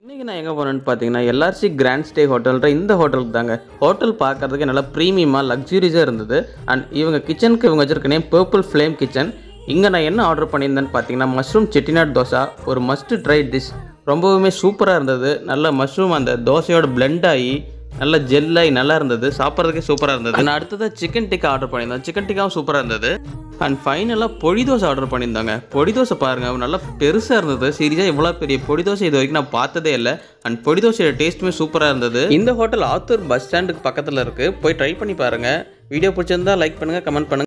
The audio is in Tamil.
இன்றைக்கி நான் எங்கே போனேன்னு பார்த்தீங்கன்னா எல்ஆர்சி கிராண்ட் ஸ்டே ஹோட்டல்ன்ற இந்த ஹோட்டலுக்கு தாங்க ஹோட்டல் பார்க்கறதுக்கு நல்லா ப்ரீமியமாக லக்ஸூரியஸாக இருந்தது அண்ட் இவங்க கிச்சனுக்கு இவங்க வச்சிருக்க நேம் பர்பிள் ஃப்ளேம் கிச்சன் இங்கே நான் என்ன ஆர்டர் பண்ணியிருந்தேன்னு பார்த்தீங்கன்னா மஷ்ரூம் செட்டிநாட் தோசை ஒரு மஸ்ட் ட்ரை டிஷ் ரொம்பவுமே சூப்பராக இருந்தது நல்ல மஷ்ரூம் அந்த தோசையோட blend ஆகி நல்ல ஜெல்லாகி நல்லா இருந்தது சாப்பிட்றதுக்கே சூப்பராக இருந்தது நான் அடுத்ததாக சிக்கன் டிக்கா ஆர்டர் பண்ணியிருந்தேன் சிக்கன் டிக்காவும் சூப்பராக இருந்தது அண்ட் ஃபைனலாக பொடி தோசை ஆர்டர் பண்ணியிருந்தாங்க பொடி தோசை பாருங்கள் நல்லா பெருசாக இருந்தது சீரியஸாக இவ்வளோ பெரிய பொடி தோசை இது வரைக்கும் நான் பார்த்ததே இல்லை அண்ட் பொடி தோசையோட டேஸ்ட்டுமே சூப்பராக இருந்தது இந்த ஹோட்டல் ஆத்தூர் பஸ் ஸ்டாண்டுக்கு பக்கத்தில் இருக்குது போய் ட்ரை பண்ணி பாருங்கள் வீடியோ பிடிச்சிருந்தா லைக் பண்ணுங்கள் கமெண்ட் பண்ணுங்கள்